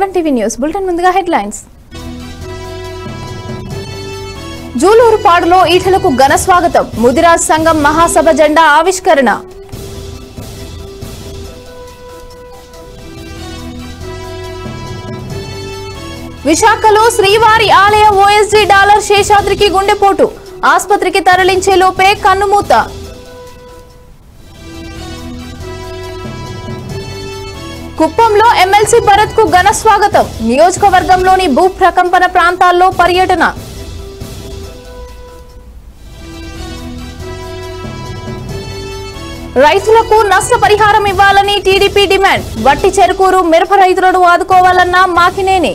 Seven TV news bulletin ముందుగా headlines జూలూరుపాడులో ఈటలకు ఘన స్వాగతం ముదిరాజ్ సంఘం మహాసభ జెండా ఆవిష్కరణ విశాఖలో శ్రీవారి ఆలయ ఓఎస్జీ డాలర్ శేషాద్రికి గుండెపోటు ఆసుపత్రికి తరలించే లోపే కన్నుమూత కుప్పంలో ఎమ్మెల్సీ భరత్ కు ఘన స్వాగతం నియోజకవర్గంలోని భూ ప్రకంపన ప్రాంతాల్లో పర్యటన రైతులకు నష్టపరిహారం ఇవ్వాలని టీడీపీ డిమాండ్ వట్టి చెరుకూరు మిరప రైతులను ఆదుకోవాలన్న మాకినేని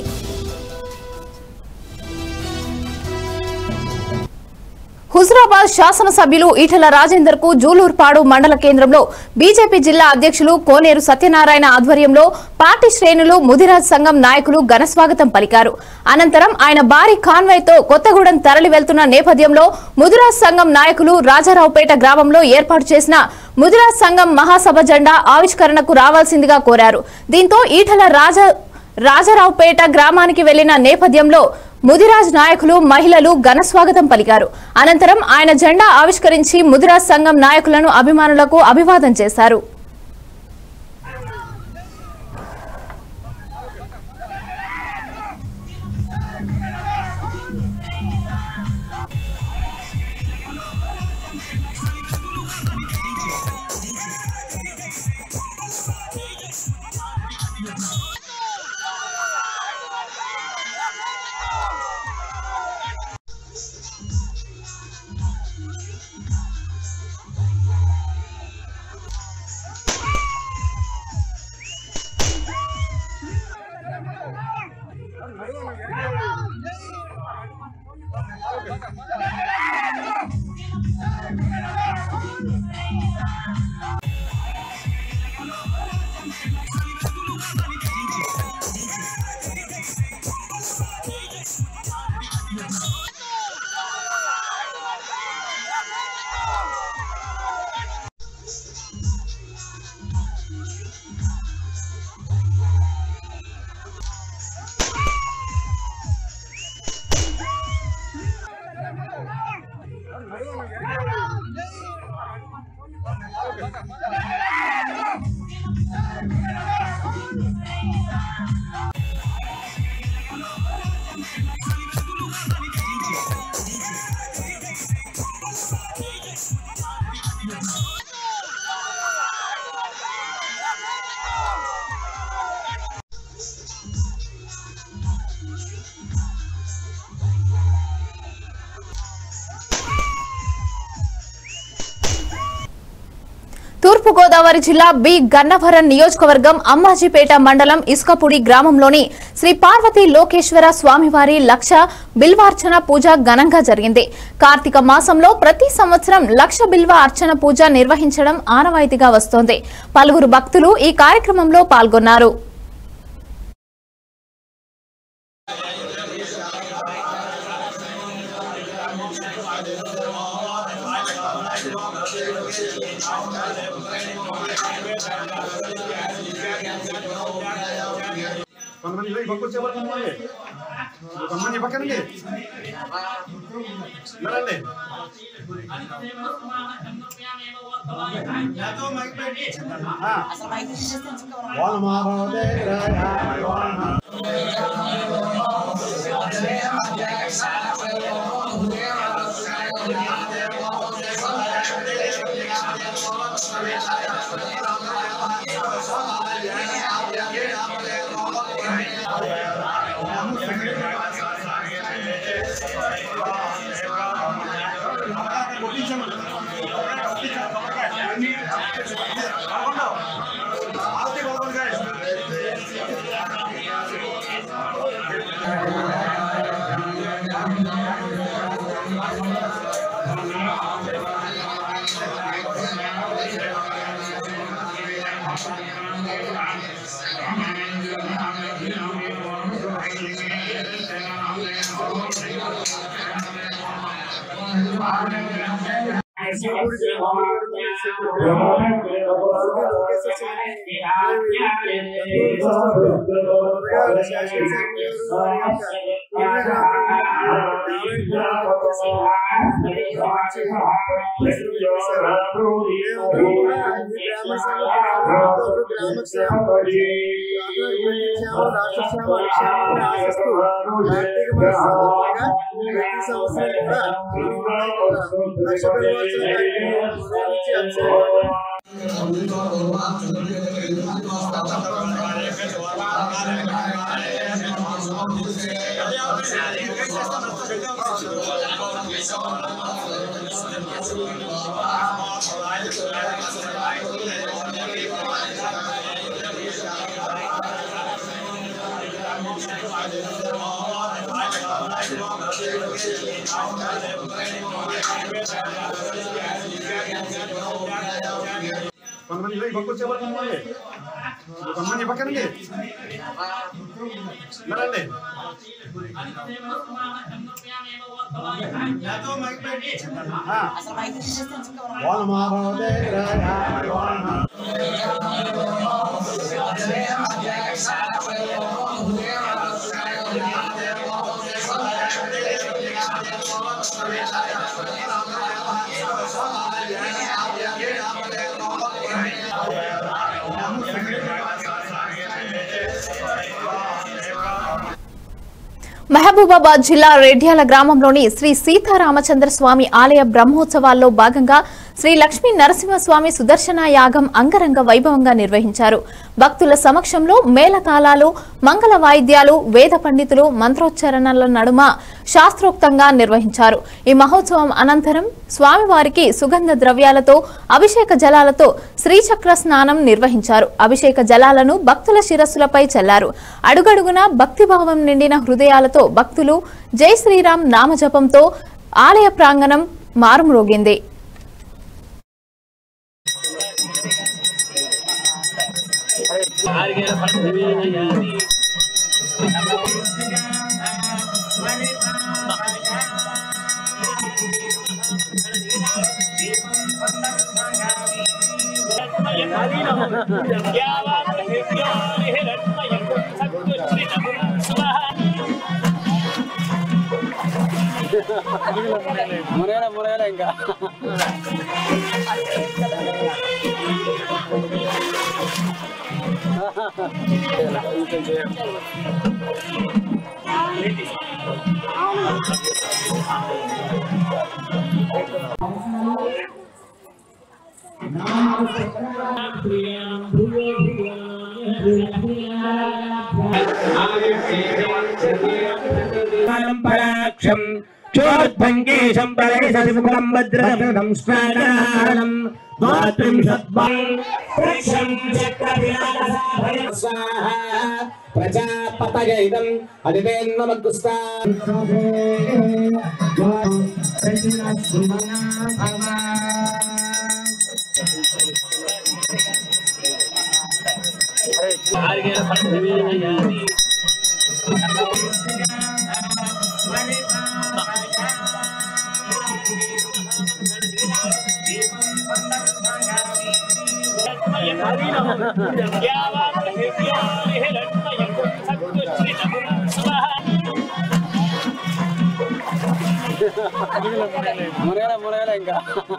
హుజరాబాద్ శాసనసభ్యులు ఈటల రాజేందర్ కు జూలూరుపాడు మండల కేంద్రంలో బీజేపీ జిల్లా అధ్యక్షులు కోనేరు సత్యనారాయణ ఆధ్వర్యంలో పార్టీ శ్రేణులు ముదిరాజ్ సంఘం నాయకులు ఘనస్వాగతం పలికారు అనంతరం ఆయన భారీ కాన్వాయ్తో కొత్తగూడెం తరలి వెళ్తున్న నేపథ్యంలో ముదిరాజ్ సంఘం నాయకులు రాజారావుపేట గ్రామంలో ఏర్పాటు చేసిన ముదిరాజ్ సంఘం మహాసభ జెండా ఆవిష్కరణకు రావాల్సిందిగా కోరారు దీంతో ఈటల రాజా రాజారావుపేట గ్రామానికి వెళ్లిన నేపథ్యంలో ముదిరాజ్ నాయకులు మహిళలు ఘన స్వాగతం పలికారు అనంతరం ఆయన జెండా ఆవిష్కరించి ముదిరాజ్ సంఘం నాయకులను అభిమానులకు అభివాదం చేశారు తూర్పుగోదావరి జిల్లా బి గన్నవరం నియోజకవర్గం అమ్మాజీపేట మండలం ఇసుకపుడి గ్రామంలోని శ్రీ పార్వతీ లోకేశ్వర స్వామివారి లక్ష బిల్వార్చన పూజ ఘనంగా జరిగింది కార్తీక మాసంలో ప్రతి సంవత్సరం లక్ష బిల్వ అర్చన పూజ నిర్వహించడం ఆనవాయితీగా వస్తోంది పలువురు భక్తులు ఈ కార్యక్రమంలో పాల్గొన్నారు కొంతమంది ఇలా ఈ పక్క వచ్చేవారు కొంతమంది కొంతమంది ఈ పక్కనండి ఉన్నారండి ఆ. ఓనమాభవతే గ్రహాయ ఓనమః. కొంతమంది ఈ పక్క వచ్చేవారు కొంతమంది కొంతమంది ఈ పక్కనండి రండి వాళ్ళ మా మహబూబాబాద్ జిల్లా రెడ్యాల గ్రామంలోని శ్రీ సీతారామచంద్ర స్వామి ఆలయ బ్రహ్మోత్సవాల్లో భాగంగా శ్రీ లక్ష్మీ నరసింహస్వామి సుదర్శన యాగం అంగరంగ వైభవంగా నిర్వహించారు భక్తుల సమక్షంలో మేళతాళాలు మంగళ వాయిద్యాలు వేద పండితులు మంత్రోచ్చారణల నడుమ శాస్త్రోక్తంగా నిర్వహించారు ఈ మహోత్సవం అనంతరం స్వామివారికి సుగంధ ద్రవ్యాలతో అభిషేక జలాలతో శ్రీచక్ర స్నానం నిర్వహించారు అభిషేక జలాలను భక్తుల శిరస్సులపై చల్లారు అడుగడుగునా భక్తిభావం నిండిన హృదయాలతో భక్తులు జై శ్రీరామ్ నామజపంతో ఆలయ ప్రాంగణం మారుమ్రోగింది మునగల మునగల ఇంకా పరాక్షం చోద్భంగేశం పరైసముఖం భద్రం స్నానం ప్రజాపతగైదం అదివేన్మగ్గుస్తా మునగల మునగల ఇంకా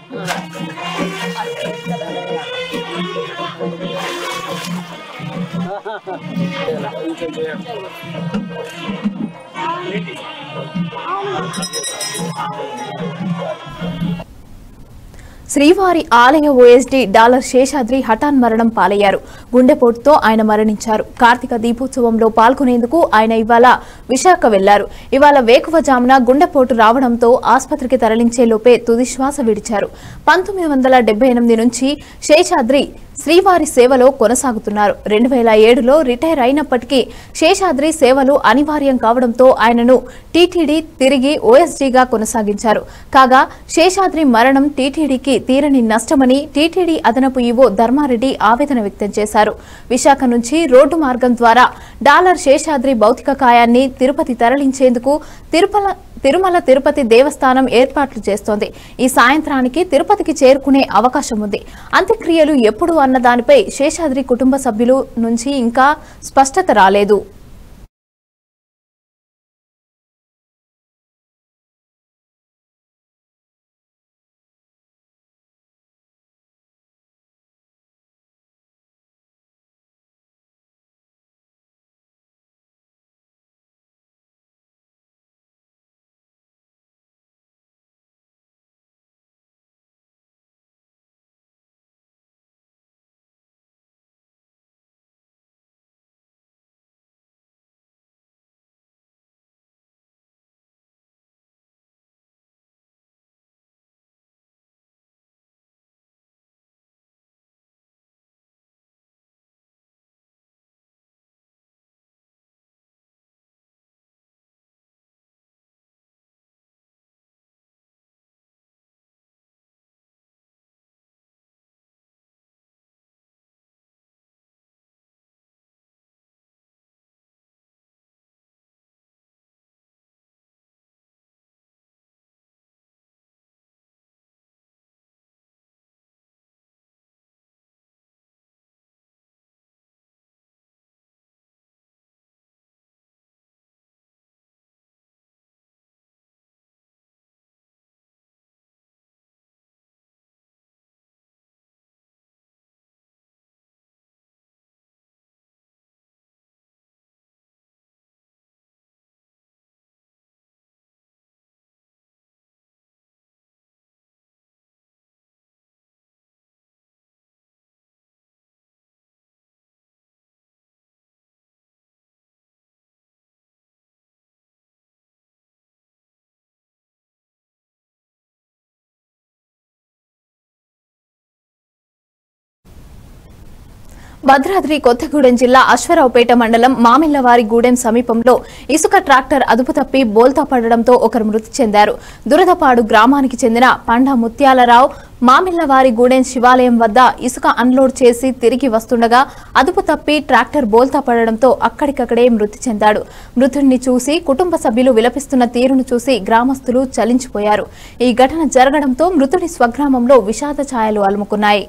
శ్రీవారి ఆలయ ఓఎస్డీ డాలర్ శేషాద్రి హఠాన్ మరణం పాలయ్యారు గుండెపోటుతో ఆయన మరణించారు కార్తీక దీపోత్సవంలో పాల్గొనేందుకు ఆయన ఇవాళ విశాఖ వెళ్లారు ఇవాళ వేకువజామున గుండెపోటు రావడంతో ఆసుపత్రికి తరలించే లోపే తుది శ్వాస విడిచారు పంతొమ్మిది వందల డెబ్బై ఎనిమిది నుంచి శేషాద్రి శ్రీవారి సేవలో కొనసాగుతున్నారు రెండు వేల ఏడులో రిటైర్ అయినప్పటికీ శేషాద్రి సేవలు అనివార్యం కావడంతో ఆయనను టీటీడీ తిరిగి ఓఎస్డీగా కొనసాగించారు కాగా శేషాద్రి మరణం టీటీడీకి తీరని నష్టమని టీటీడీ అదనపు ఈవో ధర్మారెడ్డి ఆవేదన వ్యక్తం చేశారు విశాఖ నుంచి రోడ్డు మార్గం ద్వారా డాలర్ శేషాద్రి భౌతిక కాయాన్ని తిరుపతి తరలించేందుకు తిరుపల తిరుమల తిరుపతి దేవస్థానం ఏర్పాట్లు చేస్తోంది ఈ సాయంత్రానికి తిరుపతికి చేరుకునే అవకాశం ఉంది అంత్యక్రియలు ఎప్పుడు అన్న దానిపై శేషాద్రి కుటుంబ సభ్యులు నుంచి ఇంకా స్పష్టత రాలేదు భద్రాద్రి కొత్తగూడెం జిల్లా అశ్వరావుపేట మండలం మామిళ్లవారిగూడెం సమీపంలో ఇసుక ట్రాక్టర్ అదుపు తప్పి బోల్తా పడడంతో ఒకరు మృతి చెందారు దురదపాడు గ్రామానికి చెందిన పండ ముత్యాలరావు మామిళ్లవారిగూడెం శివాలయం వద్ద ఇసుక అన్లోడ్ చేసి తిరిగి వస్తుండగా అదుపు తప్పి ట్రాక్టర్ బోల్తా పడడంతో అక్కడికక్కడే మృతి చెందాడు మృతుడిని చూసి కుటుంబ సభ్యులు విలపిస్తున్న తీరును చూసి గ్రామస్తులు చలించిపోయారు ఈ ఘటన జరగడంతో మృతుడి స్వగ్రామంలో విషాద ఛాయలు అలుముకున్నాయి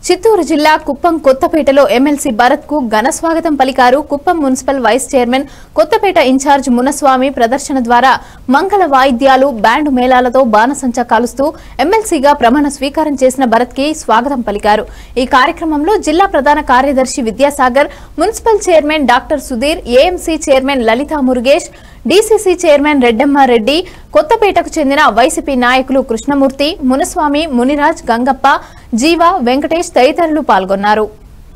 చిత్తూరు జిల్లా కుప్పం కొత్తపేటలో ఎమ్మెల్సీ భరత్ కు ఘన స్వాగతం పలికారు Kuppam municipal vice chairman Kothapeta incharge Munaswamy ప్రదర్శన ద్వారా మంగళ వాయిద్యాలు బ్యాండ్ మేళాలతో బాణసంచా కాలుస్తూ ఎమ్మెల్సీగా ప్రమాణ స్వీకారం చేసిన భరత్ కి స్వాగతం పలికారు ఈ కార్యక్రమంలో జిల్లా ప్రధాన కార్యదర్శి Vidyasagar municipal chairman doctor Sudheer AMC chairman Lalitha Murugesh DCC chairman Reddammareddy కొత్తపేటకు చెందిన వైసీపీ నాయకులు కృష్ణమూర్తి మునస్వామి మునిరాజ్ గంగప్ప జీవ వెంకటేష్ తదితరులు పాల్గొన్నారు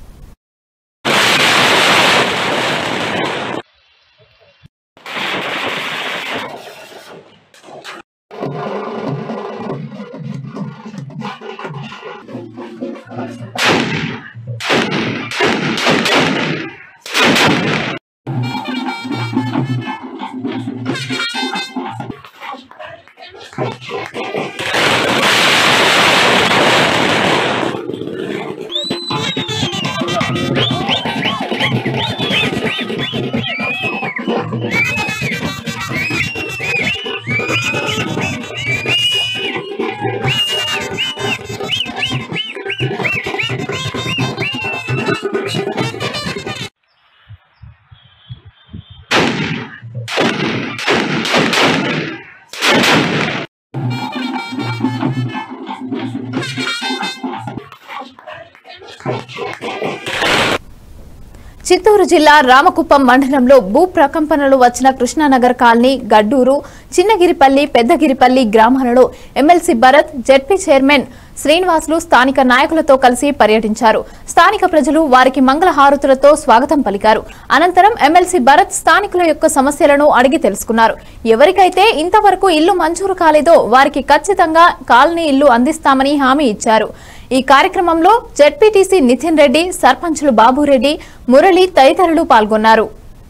చిత్తూరు జిల్లా రామకుప్పం మండలంలో భూ ప్రకంపనలు వచ్చిన కృష్ణానగర్ కాలనీ గడ్డూరు చిన్నగిరిపల్లి పెద్దగిరిపల్లి గ్రామాలలో MLC Bharat ZP chairman Srinivasulu స్థానిక నాయకులతో కలిసి పర్యటించారు స్థానిక ప్రజలు వారికి మంగళహారతులతో స్వాగతం పలికారు అనంతరం ఎమ్మెల్సీ భరత్ స్థానికుల యొక్క సమస్యలను అడిగి తెలుసుకున్నారు ఎవరికైతే ఇంతవరకు ఇల్లు మంజూరు కాలేదో వారికి ఖచ్చితంగా కాలనీ ఇల్లు అందిస్తామని హామీ ఇచ్చారు ఈ కార్యక్రమంలో జెడ్పీటీసీ నితిన్ రెడ్డి సర్పంచులు బాబురెడ్డి మురళి తదితరులు పాల్గొన్నారు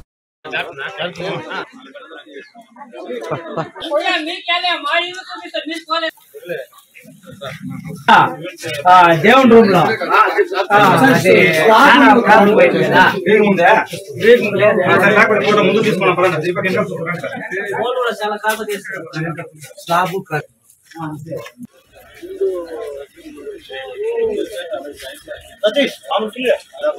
దేవుని రూమ్ లో ఆ, అదే నాన్న ప్రాబ్లం పోయింది కదా. రేగు ఉందా ఆ, సరే, లేకపోతే ఫోటో ముందు తీసుకున్నాం పదండి. దీపక్ ఎంత వస్తుంది? రండి సార్. సతీష్, ఆమె పిల్ల.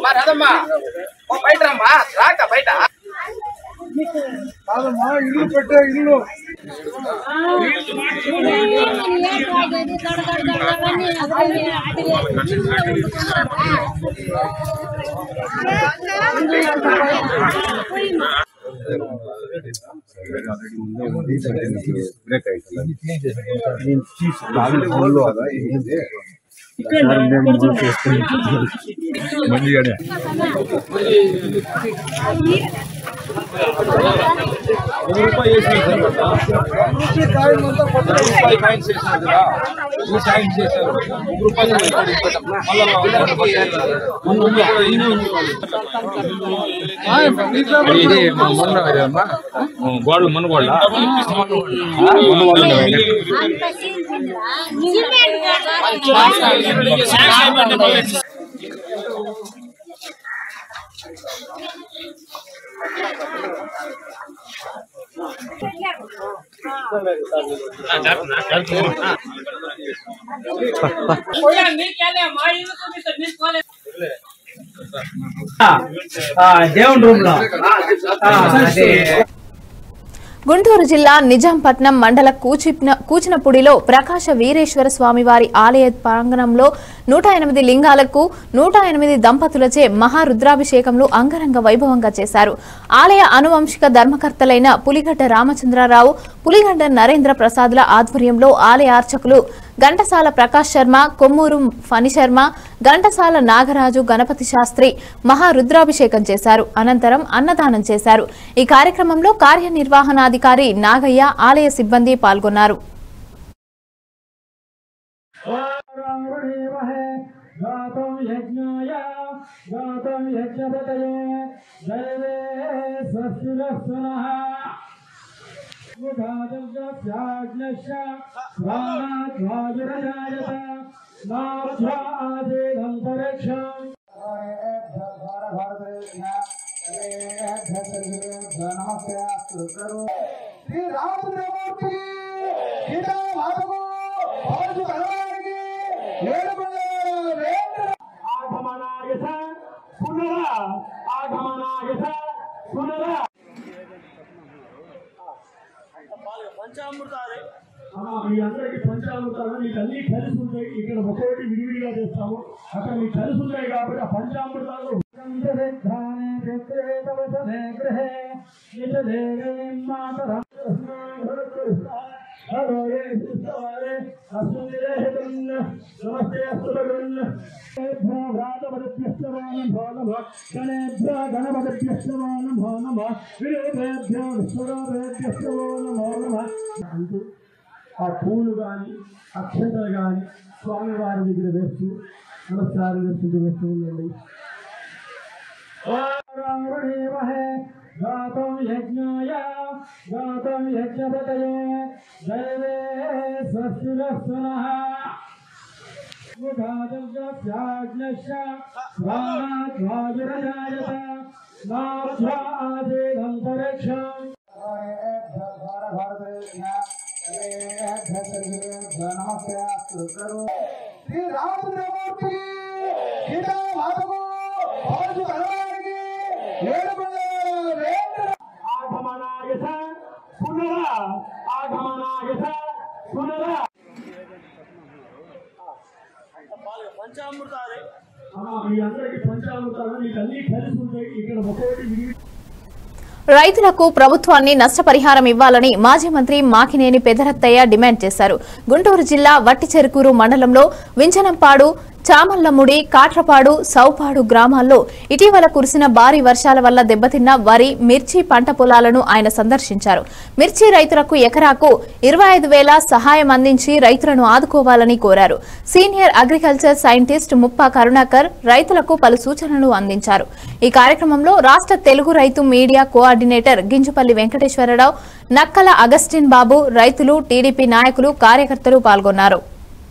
ఇది మా మొన్న అమ్మా గోడలు మన గోడల మన గోడలు ఆ, దేవుని రూమ్ లో ఆ, అదే గుంటూరు జిల్లా నిజాంపట్నం మండల కూచిప్న కూచినపూడిలో ప్రకాశ వీరేశ్వర స్వామి వారి ఆలయ ప్రాంగణంలో నూట ఎనిమిది లింగాలకు నూట ఎనిమిది దంపతులచే మహారుద్రాభిషేకంలో అంగరంగ వైభవంగా చేశారు ఆలయ అనువంశిక ధర్మకర్తలైన పులిగడ్డ రామచంద్రరావు పులిగడ్డ నరేంద్ర ప్రసాద్ల ఆధ్వర్యంలో ఆలయ అర్చకులు ఘంటసాల ప్రకాష్ శర్మ కొమ్మూరు ఫణి శర్మ ఘంటసాల నాగరాజు గణపతి శాస్త్రి మహారుద్రాభిషేకం చేశారు అనంతరం అన్నదానం చేశారు ఈ కార్యక్రమంలో కార్యనిర్వహణాధికారి నాగయ్య ఆలయ సిబ్బంది పాల్గొన్నారు శ్రీ రామచంద్రమూర్తి సీతామాతకు పవన్ భగవానికి ఏడుకొండల మీ అందరికి పంచామృతాలు మీకు అన్ని కలిసి ఉంటాయి ఇక్కడ ఒక్కొక్కటి విడివిడిగా చేస్తాము అక్కడ మీకు కలిసి ఉంటాయి కాబట్టి ఆ పంచామృతాలు నమస్తే అంటూ ఆ పూలు కానీ అక్షంతలు కానీ స్వామివారి దగ్గర వేస్తూ నమస్కారం చేస్తూ వేస్తూ ఉండండి రాముడేమహే గాతం యజ్ఞాయ గాతం యజ్ఞపతయే దైవే స్వస్తిరస్వనః ముఖాదవ్యాజ్ఞశ్చ ప్రాణాద్వాయురజాయత నాభ్యాదేదంతరిక్షం శ్రీ రామచంద్రమూర్తి సీతామాతకు పవన్ కలవారికి ఆగమనాయ పునర ఆగమనాయ పునర మీ అందరికి పంచామృతాలు మీకు అన్ని కలిసి ఉంటాయి ఇక్కడ ఒక్కొక్కటి విడివి రైతులకు ప్రభుత్వాన్ని నష్టపరిహారం ఇవ్వాలని మాజీ మంత్రి మాకినేని పెదరత్తయ్య డిమాండ్ చేశారు గుంటూరు జిల్లా వట్టిచెరుకూరు మండలంలో వించనంపాడు చామల్లముడి కాట్రపాడు సౌపాడు గ్రామాల్లో ఇటీవల కురిసిన భారీ వర్షాల వల్ల దెబ్బతిన్న వరి మిర్చి పంట పొలాలను ఆయన సందర్శించారు మిర్చి రైతులకు ఎకరాకు ఇరవై ఐదు వేల సహాయం అందించి రైతులను ఆదుకోవాలని కోరారు senior agriculture scientist Muppa Karunakar రైతులకు పలు సూచనలు అందించారు ఈ కార్యక్రమంలో రాష్ట్ర తెలుగు రైతు media coordinator Ginjupalli Venkateswararao Nakkala Augustine Babu రైతులు టీడీపీ నాయకులు కార్యకర్తలు పాల్గొన్నారు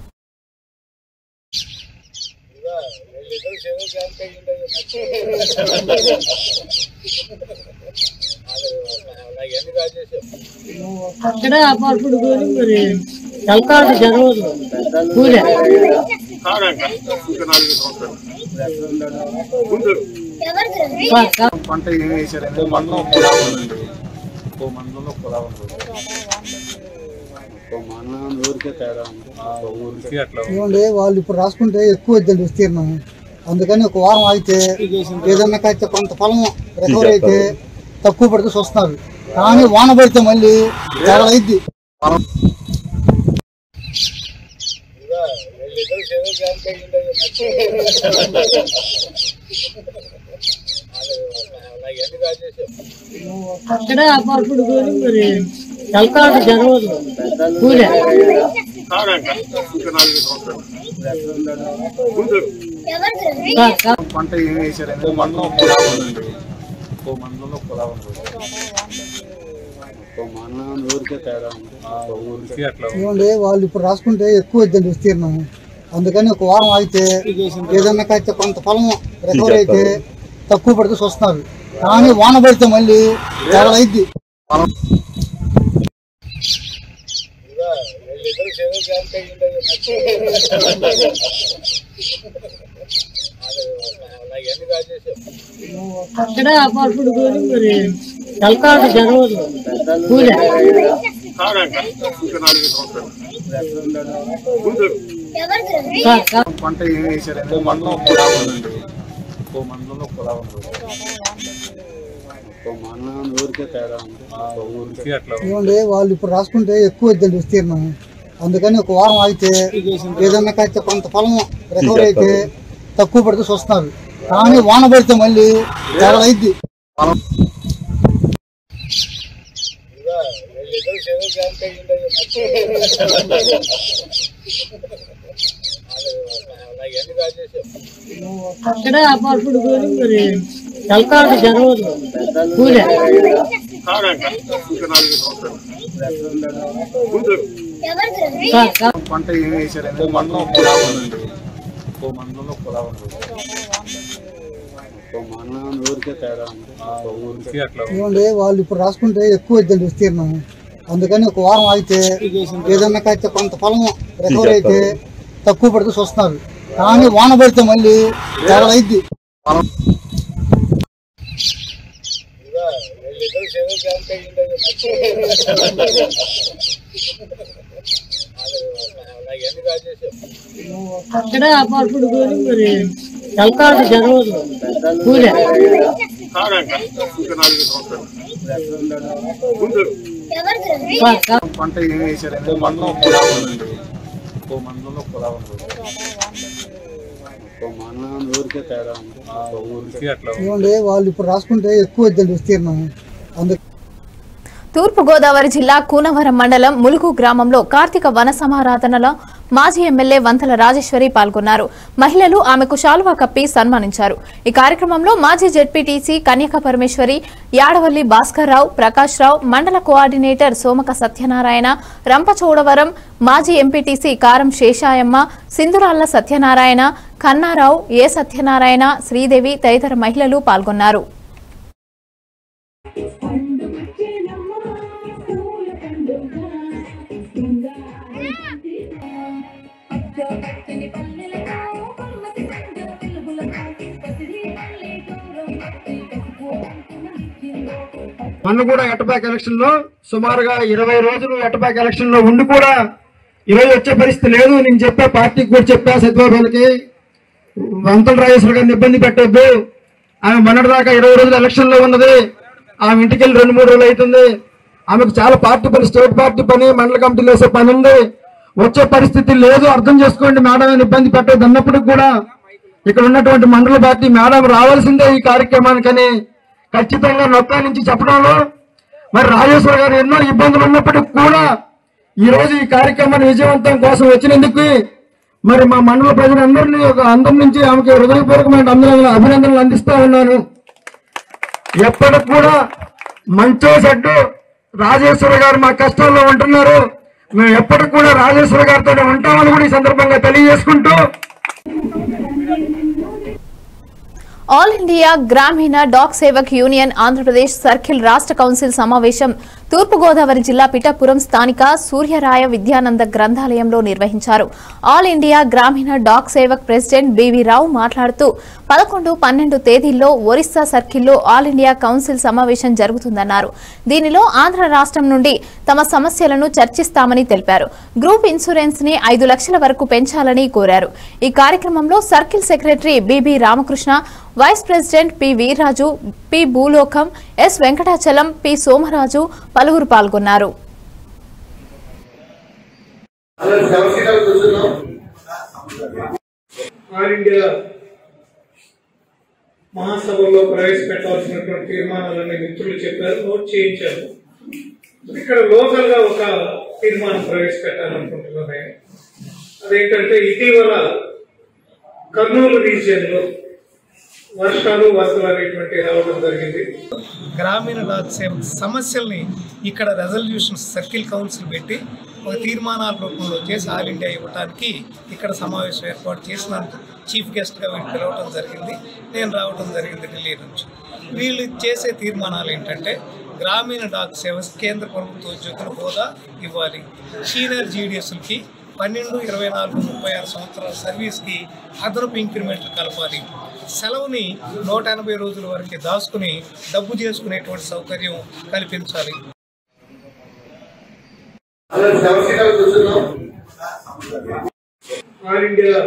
అక్కడ అప్పుడు కొని మరి తలకాడు జరగదు కూలే పంట ఏం వేసారంటే మండలం పొలా ఉందండి ఇంకో మండలంలో పొలా ఉంది ఇంకో మండలం ఊరికే తేడా ఉంది ఆ ఊరికి అట్లా ఉంది. ఏమండి వాళ్ళు ఇప్పుడు రాసుకుంటే ఎక్కువ వద్దండి విస్తీర్ణం అందుకని ఒక వారం ఆగితే ఏదన్నా కాస్తే కొంత పొలం రికవర్ అయితే తక్కువ పడితే చూస్తున్నారు కానీ వాన పడితే మళ్ళీ తేడా అయింది అక్కడ అప్పుడు కొని మరి తలకాడు జరగదు కూలే పంట ఏం వేసారంటే మండలం పొలా ఉందండి ఇంకో మండలంలో పొలా ఉంది ఇంకో మండలం ఊరికే తేడా ఉంది ఆ ఊరికి అట్లా ఉంది. ఏమండి వాళ్ళు ఇప్పుడు రాసుకుంటే ఎక్కువ వద్దండి విస్తీర్ణం అందుకని ఒక వారం ఆగితే ఏదన్నా కాస్తే కొంత పొలం రికవర్ అయితే తక్కువ పడితే చూస్తున్నారు కానీ వాన పడితే మళ్ళీ తేడా అయింది అక్కడ అప్పుడు కొని మరి తలకాడు జరగదు కూలే పంట ఏం వేసారంటే మండలం పొలా ఉందండి ఇంకో మండలంలో పొలా ఉంది ఇంకో మండలం ఊరికే తేడా ఉంది ఆ ఊరికి అట్లా ఉంది. ఏమండి వాళ్ళు ఇప్పుడు రాసుకుంటే ఎక్కువ వద్దండి విస్తీర్ణం అందుకని ఒక వారం ఆగితే ఏదన్నా కాస్తే కొంత పొలం రికవర్ అయితే తక్కువ పడితే చూస్తున్నారు కానీ వాన పడితే మళ్ళీ తేడా అయింది అక్కడ అప్పుడు కొని మరి తలకాడు జరగదు కూలే పంట ఏం వేసారంటే మండలం పొలా ఉందండి ఇంకో మండలంలో పొలా ఉంది ఇంకో మండలం ఊరికే తేడా ఉంది ఆ ఊరికి అట్లా ఉంది. ఏమండి వాళ్ళు ఇప్పుడు రాసుకుంటే ఎక్కువ వద్దండి విస్తీర్ణం అందుకని ఒక వారం ఆగితే ఏదన్నా కాస్తే కొంత పొలం రికవర్ అయితే తక్కువ పడితే చూస్తున్నారు కానీ వాన పడితే మళ్ళీ తేడా అయింది అక్కడ అప్పుడు కొని మరి తలకాడు జరగదు కూలే పంట ఏం వేసారంటే మండలం పొలాలు ఉందండి. ఒక్కో మండలంలో పొలాలు ఉంది. ఒక్కో మండలం ఊరికే తేడా ఉంది ఆ ఊరికి అట్లా ఉంది. ఏమండి వాళ్ళు ఇప్పుడు రాసుకుంటే ఎక్కువ వద్దండి విస్తీర్ణం అందుకు తూర్పుగోదావరి జిల్లా కూనవరం మండలం ములుగు గ్రామంలో కార్తీక వన సమారాధనలో మాజీ ఎమ్మెల్యే వంతల రాజేశ్వరి పాల్గొన్నారు మహిళలు ఆమెకు శాలువా కప్పి సన్మానించారు ఈ కార్యక్రమంలో మాజీ జెడ్పీటీసీ కన్యక పరమేశ్వరి యాడవల్లి భాస్కర్ రావు ప్రకాష్ రావు మండల కోఆర్డినేటర్ సోమక సత్యనారాయణ రంపచోడవరం మాజీ ఎంపీటీసీ కారం శేషాయమ్మ సింధురాళ్ల సత్యనారాయణ కన్నారావు ఏ సత్యనారాయణ శ్రీదేవి తదితర మహిళలు పాల్గొన్నారు మొన్న కూడా ఎటపాక్ ఎలక్షన్ లో సుమారుగా ఇరవై రోజులు ఎటపాక్ ఎలక్షన్ లో ఉండి కూడా ఈరోజు వచ్చే పరిస్థితి లేదు నేను చెప్పా పార్టీకి కూడా చెప్పా సత్యబాబులకి వంతల రాజేశ్వర గారిని ఇబ్బంది పెట్టొద్దు ఆమె మొన్నటి దాకా ఇరవై రోజులు ఎలక్షన్ లో ఉన్నది ఆమె ఇంటికి వెళ్ళి రెండు మూడు రోజులు అవుతుంది ఆమెకు చాలా పార్టీ పని స్టేట్ పార్టీ పని మండల కమిటీలు వేసే పని ఉంది వచ్చే పరిస్థితి లేదు అర్థం చేసుకోండి మేడం అని ఇబ్బంది పెట్టొద్దు అన్నప్పుడు కూడా ఇక్కడ ఉన్నటువంటి మండల పార్టీ మేడం రావాల్సిందే ఈ కార్యక్రమానికని ఖచ్చితంగా నొక్కా నుంచి చెప్పడంలో మరి రాజేశ్వర గారు ఎన్నో ఇబ్బందులు ఉన్నప్పటికీ కూడా ఈ రోజు ఈ కార్యక్రమాన్ని విజయవంతం కోసం వచ్చినందుకు మరి మా మండల ప్రజలందరినీ ఒక అందరి నుంచి ఆమెకి హృదయపూర్వకమైన అభినందనలు అభినందనలు అందిస్తా ఉన్నాను ఎప్పటికి కూడా మంచో చెడ్డు రాజేశ్వర గారు మా కష్టాల్లో ఉంటున్నారు మేము ఎప్పటికి కూడా రాజేశ్వర గారితో ఉంటామని కూడా ఈ సందర్భంగా తెలియజేసుకుంటూ all India Gramin Dak Sevak union Andhra Pradesh circle రాష్ట్ర కౌన్సిల్ సమావేశం తూర్పుగోదావరి జిల్లా పిఠాపురం స్థానిక సూర్యరాయ విద్యానంద గ్రంథాలయంలో నిర్వహించారు all India Gramin Dak Sevak president B V Rao మాట్లాడుతూ పదకొండు పన్నెండు తేదీల్లో ఒరిస్సా సర్కిల్లో ఆల్ ఇండియా కౌన్సిల్ సమావేశం జరుగుతుందన్నారు దీనిలో ఆంధ్ర రాష్ట్రం నుండి తమ సమస్యలను చర్చిస్తామని తెలిపారు గ్రూప్ ఇన్సూరెన్స్ ని ఐదు లక్షల వరకు పెంచాలని కోరారు ఈ కార్యక్రమంలో circle secretary B B Ramakrishna vice president P Veerraju P Bhulokam S Venkatachalam P Somaraju పలువురు పాల్గొన్నారు ఆల్ ఇండియా మహాసభలో ప్రవేశపెట్టవలసినటువంటి తీర్మానాలన్నీ మిత్రులు చెప్పారు నోట్ చేయించారు ఇక్కడ లోకల్ గా ఒక తీర్మానం ప్రవేశపెట్టాలనుకుంటున్నాను నేను. అదేంటంటే ఇటీవల కర్నూలు రీజియన్ లో వర్షాలు వరదలు అనేటువంటి రావడం జరిగింది గ్రామీణ డాక్ సేవ సమస్యల్ని ఇక్కడ రెజల్యూషన్ సర్కిల్ కౌన్సిల్ పెట్టి ఒక తీర్మానాల రూపంలో చేసి ఆల్ ఇండియా ఇవ్వడానికి ఇక్కడ సమావేశం ఏర్పాటు చేసినందుకు చీఫ్ గెస్ట్గా వీళ్ళు పిలవడం జరిగింది నేను రావడం జరిగింది ఢిల్లీ నుంచి వీళ్ళు చేసే తీర్మానాలు ఏంటంటే గ్రామీణ డాక్ సేవ కేంద్ర ప్రభుత్వ ఉద్యోగుల హోదా ఇవ్వాలి సీనియర్ జీడిఎస్లకి పన్నెండు ఇరవై నాలుగు ముప్పై ఆరు సంవత్సరాల సర్వీస్కి అదనపు ఇంక్రిమెంట్లు కలపాలి సెలవుని నూట ఎనభై రోజుల వరకు దాచుకుని డబ్బు చేసుకునేటువంటి సౌకర్యం కల్పించాలి ఆల్ ఇండియా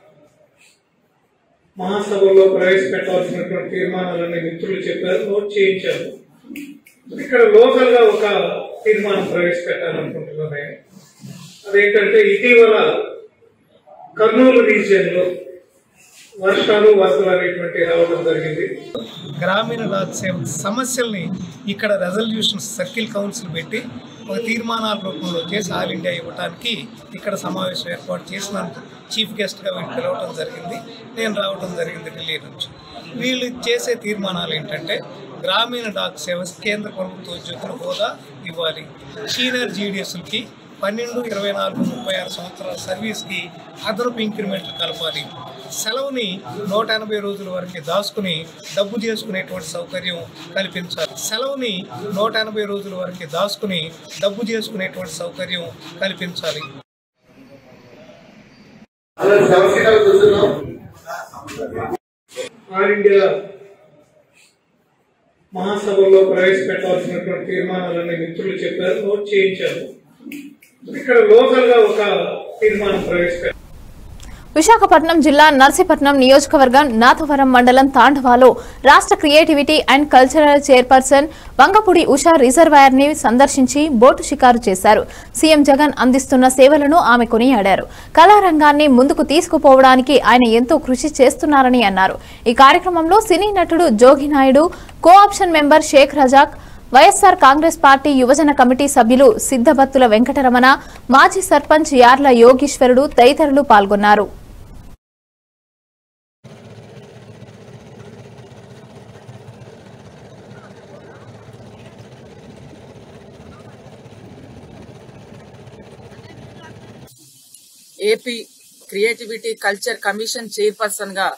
మహాసభలో ప్రవేశపెట్టవలసినటువంటి తీర్మానాలన్నీ మిత్రులు చెప్పారు నోట్ చేయించారు ఇక్కడ లోకల్ గా ఒక తీర్మానం ప్రవేశపెట్టాలనుకుంటున్నాను నేను. అదేంటంటే ఇటీవల కర్నూలు రీజియన్ లో వర్షాలు వరదలు అనేటువంటి రావడం జరిగింది గ్రామీణ డాక్ సేవ సమస్యల్ని ఇక్కడ రెజల్యూషన్ సర్కిల్ కౌన్సిల్ పెట్టి ఒక తీర్మానాల రూపంలో చేసి ఆల్ ఇండియా ఇవ్వడానికి ఇక్కడ సమావేశం ఏర్పాటు చేసినందుకు చీఫ్ గెస్ట్గా వీళ్ళు పిలవడం జరిగింది నేను రావడం జరిగింది ఢిల్లీ నుంచి వీళ్ళు చేసే తీర్మానాలు ఏంటంటే గ్రామీణ డాక్ సేవ కేంద్ర ప్రభుత్వ ఉద్యోగుల హోదా ఇవ్వాలి సీనియర్ జీడిఎస్లకి పన్నెండు ఇరవై నాలుగు ముప్పై ఆరు సంవత్సరాల సర్వీస్కి అదనపు ఇంక్రిమెంట్లు కలపాలి సెలవుని నూట ఎనభై రోజుల వరకు దాచుకుని డబ్బు చేసుకునేటువంటి సౌకర్యం కల్పించాలి సెలవుని నూట ఎనభై రోజుల వరకు దాచుకుని డబ్బు చేసుకునేటువంటి సౌకర్యం కల్పించాలి ఆల్ ఇండియా మహాసభలో ప్రవేశపెట్టాల్సినటువంటి తీర్మానాలన్నీ మిత్రులు చెప్పారు నోట్ చేయించారు ఇక్కడ లోకల్ గా ఒక తీర్మానం ప్రవేశపెట్టారు విశాఖపట్నం జిల్లా నర్సీపట్నం నియోజకవర్గం నాథవరం మండలం తాండవాలో రాష్ట్ర creativity and cultural chairperson Vangapudi Usha reservoir ని సందర్శించి బోటు షికారు చేశారు సీఎం జగన్ అందిస్తున్న సేవలను ఆమె కొనియాడారు కళారంగాన్ని ముందుకు తీసుకుపోవడానికి ఆయన ఎంతో కృషి చేస్తున్నారని అన్నారు ఈ కార్యక్రమంలో సినీ నటుడు Jogi Naidu co option member Sheikh Razak YSR Congress party యువజన కమిటీ సభ్యులు సిద్దబత్తుల వెంకటరమణ మాజీ సర్పంచ్ యార్ల యోగీశ్వరుడు తదితరులు పాల్గొన్నారు AP creativity culture commission chairperson గా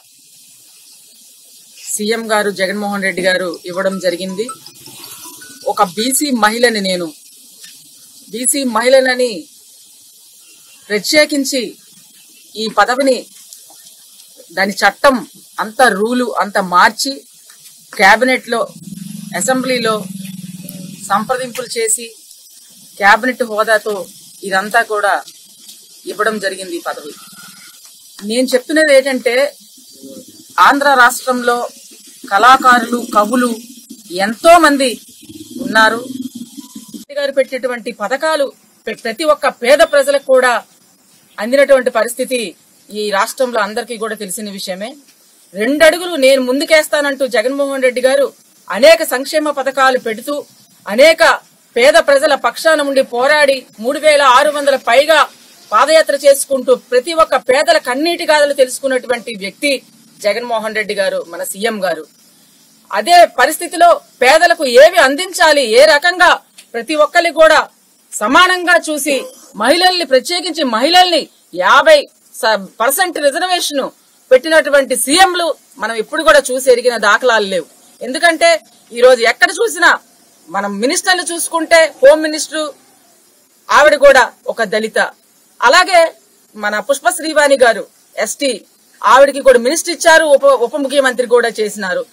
సీఎం గారు జగన్మోహన్ రెడ్డి గారు ఇవ్వడం జరిగింది ఒక బీసీ మహిళని నేను బీసీ మహిళలని ప్రత్యేకించి ఈ పదవిని దాని చట్టం అంత రూలు అంత మార్చి కేబినెట్ లో అసెంబ్లీలో సంప్రదింపులు చేసి కేబినెట్ హోదాతో ఇదంతా కూడా ఇవ్వడం జరిగింది ఈ పదవి నేను చెప్తున్నది ఏంటంటే ఆంధ్ర రాష్ట్రంలో కళాకారులు కవులు ఎంతో మంది ఉన్నారు మోదీ గారు పెట్టినటువంటి పథకాలు ప్ర- ప్రతి ఒక్క పేద ప్రజలకు కూడా అందినటువంటి పరిస్థితి ఈ రాష్ట్రంలో అందరికీ కూడా తెలిసిన విషయమే రెండడుగులు నేను ముందుకేస్తానంటూ జగన్మోహన్ రెడ్డి గారు అనేక సంక్షేమ పథకాలు పెడుతూ అనేక పేద ప్రజల పక్షాన ఉండి పోరాడి మూడు వేల ఆరు వందల పైగా పాదయాత్ర చేసుకుంటూ ప్రతి ఒక్క పేదల కన్నీటి గాథలు తెలుసుకున్నటువంటి వ్యక్తి జగన్మోహన్ రెడ్డి గారు మన సీఎం గారు అదే పరిస్థితిలో పేదలకు ఏవి అందించాలి ఏ రకంగా ప్రతి ఒక్కరికి కూడా సమానంగా చూసి మహిళల్ని ప్రత్యేకించి మహిళల్ని యాభై పర్సెంట్ రిజర్వేషన్ పెట్టినటువంటి సీఎంలు మనం ఇప్పుడు కూడా చూసి ఎరిగిన దాఖలాలు లేవు ఎందుకంటే ఈ రోజు ఎక్కడ చూసినా మనం మినిస్టర్లు చూసుకుంటే హోమ్ మినిస్టర్ ఆవిడ కూడా ఒక దళిత అలాగే మన పుష్ప శ్రీవాణి గారు ఎస్టీ ఆవిడకి కూడా మినిస్టర్ ఇచ్చారు ఉప ఉప ముఖ్యమంత్రి కూడా చేసినారు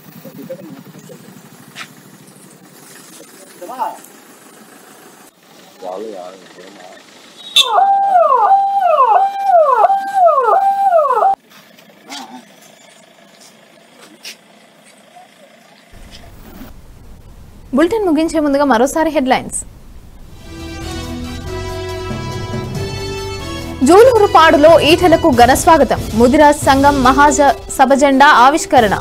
బులెటిన్ ముగించే ముందుగా మరోసారి హెడ్లైన్స్ జూలూరుపాడులో ఈటలకు ఘన స్వాగతం ముదిరాజ్ సంఘం మహాజ సభ జెండా ఆవిష్కరణ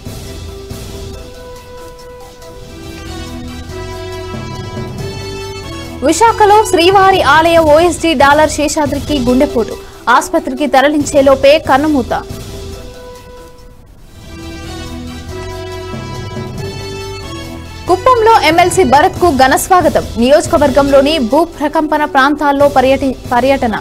విశాఖలో శ్రీవారి ఆలయ ఓఎస్డీ డాలర్ శేషాద్రికి గుండెపోటు ఆసుపత్రికి తరలించేలోపే కన్నుమూత కుప్పంలో ఎమ్మెల్సీ భరత్ కు ఘన స్వాగతం నియోజకవర్గంలోని భూ ప్రకంపన ప్రాంతాల్లో పర్యటి పర్యటన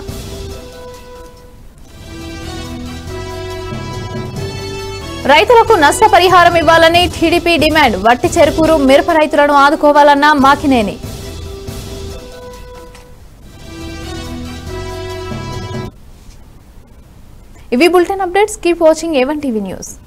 రైతులకు నష్టపరిహారం ఇవ్వాలని టీడీపీ డిమాండ్ వట్టి చెరుకూరు మిరప రైతులను ఆదుకోవాలన్న మాకినేని ఇవి bulletin updates keep watching A one TV news